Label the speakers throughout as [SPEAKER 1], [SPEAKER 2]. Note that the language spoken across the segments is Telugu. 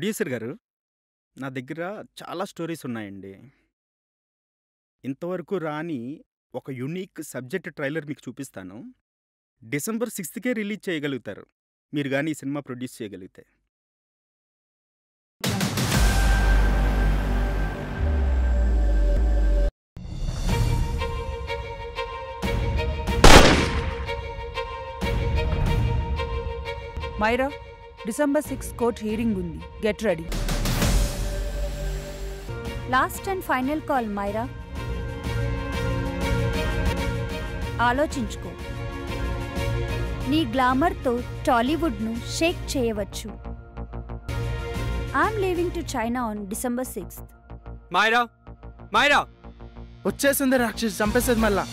[SPEAKER 1] ప్రొడ్యూసర్ గారు, నా దగ్గర చాలా స్టోరీస్ ఉన్నాయండి. ఇంతవరకు రాని ఒక యూనిక్ సబ్జెక్ట్ ట్రైలర్ మీకు చూపిస్తాను. డిసెంబర్ 6థ్‌కే రిలీజ్ చేయగలుగుతారు. మీరు గాని ఈ సినిమా ప్రొడ్యూస్ చేయగలిగితే.
[SPEAKER 2] Myra December six court hearing ఉంది get ready
[SPEAKER 3] last and final call Myra ఆలోచించుకో నీ గ్లామర్తో టాలీవుడ్ను షేక్ చేయవచ్చు I'm leaving to China on December sixth
[SPEAKER 4] Myra Myra
[SPEAKER 5] వచ్చేసింది రాక్షసి చంపేసేది మళ్ళా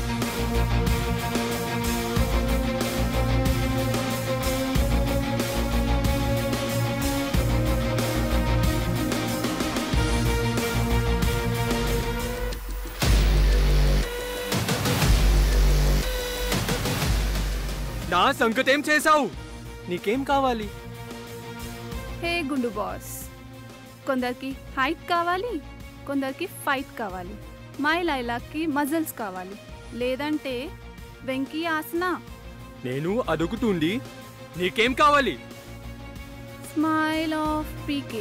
[SPEAKER 4] నా సంగతేం చేశావు నీకేం కావాలి
[SPEAKER 6] హే గుండు బాస్ కొందరికి హైట్ కావాలి కొందరికి ఫైట్ కావాలి మై లైలాకి మజల్స్ కావాలి లేదంటే వెంకీ ఆసన
[SPEAKER 4] నేను అడుగుతుంది నీకేం కావాలి
[SPEAKER 6] స్మైల్ ఆఫ్ పీకే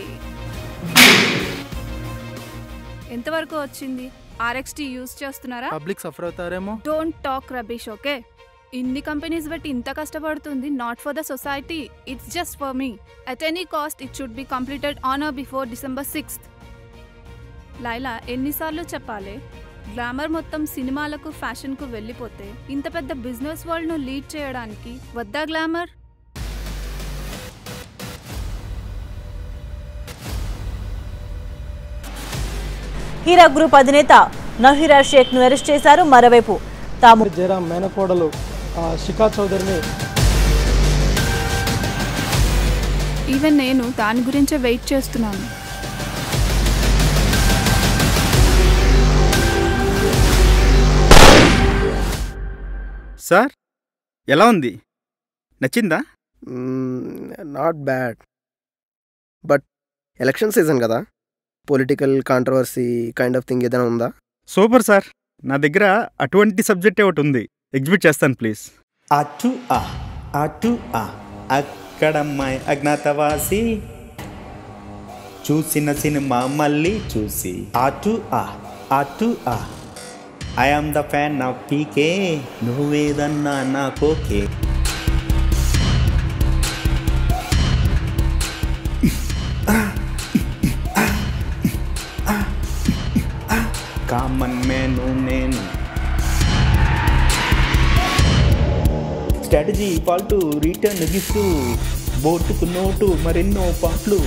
[SPEAKER 6] ఎంతవరకు వచ్చింది ఆర్ఎక్స్టీ యూజ్ చేస్తున్నారా
[SPEAKER 5] పబ్లిక్ సఫర్ అవుతారేమో
[SPEAKER 6] డోంట్ టాక్ రబీష్ ఓకే ఇన్ని కంపెనీస్ బట్టి ఇంత కష్టపడుతుంది not for the society it's just for me at any cost it should be completed on or before December sixth Laila ఎన్నిసార్లు చెప్పాలి గ్లామర్ మొత్తం సినిమాలకు ఫ్యాషన్కు వెళ్ళిపోతే ఇంత పెద్ద బిజినెస్ వరల్డ్ను లీడ్ చేయడానికి వద్దా గ్లామర్
[SPEAKER 7] హీరా గ్రూప్ అధినేత నహీరా షేక్ ను అరెస్ట్ చేశారు మరోవైపు తాము
[SPEAKER 8] జయరాం మేనకోడలు ఆ, శిఖా చౌదరిని
[SPEAKER 6] ఈవెన్ నేను దాని గురించే వెయిట్ చేస్తున్నాను
[SPEAKER 1] సార్ ఎలా ఉంది? నచ్చిందా?
[SPEAKER 9] Not bad but election season కదా political controversy kind of thing ఏదైనా ఉందా
[SPEAKER 1] సూపర్ సార్. నా దగ్గర అటువంటి సబ్జెక్టే ఒకటి ఉంది. ఎగ్జిబిట్ చేస్తాను ప్లీజ్.
[SPEAKER 10] అటు ఆ అటు ఆ అక్కడమ్మాయి అజ్ఞాతవాసి చూసిన సినిమా మళ్ళీ చూసి అటు ఆ అటు ఆ I am the fan of PK నువ్వేదన్నా నాకోకే కామన్ మేను నేను స్ట్రాటజీ ఫాల్టు రిటర్న్ గిఫ్ట్ బోటుకు నోటు మరెన్నో పాటలు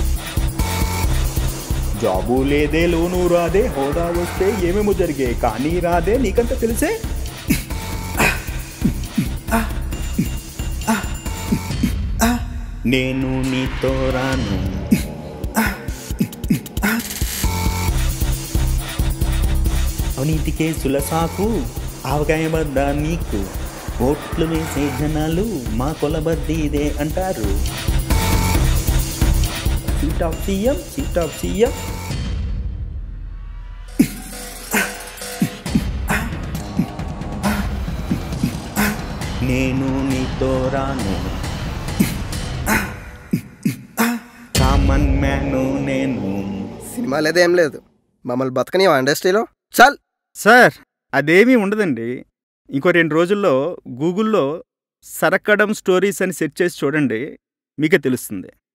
[SPEAKER 10] జాబు లేదే లోను రాదే హోదా వస్తే ఏమేమో జరిగే కానీ రాదే నీకంత తెలిసే నేను నీతో రాను అవినీతి కేసుల సాకు ఆవకాయ వద్ద నీకు ఓట్లు వేసే జనాలు మా కొలబద్ది ఇదే అంటారు seat of CM seat of CM నేను నీతో రాను కామన్ మ్యాను నేను
[SPEAKER 9] సినిమా లేదేం లేదు మమ్మల్ని బతకనివా ఇండస్ట్రీలో చాల్
[SPEAKER 1] సార్ అదేమీ ఉండదండి. ఇంకో 2 రోజుల్లో గూగుల్‌లో 'సరక్కడం స్టోరీస్' అని సెర్చ్ చేసి చూడండి. మీకే తెలుస్తుంది.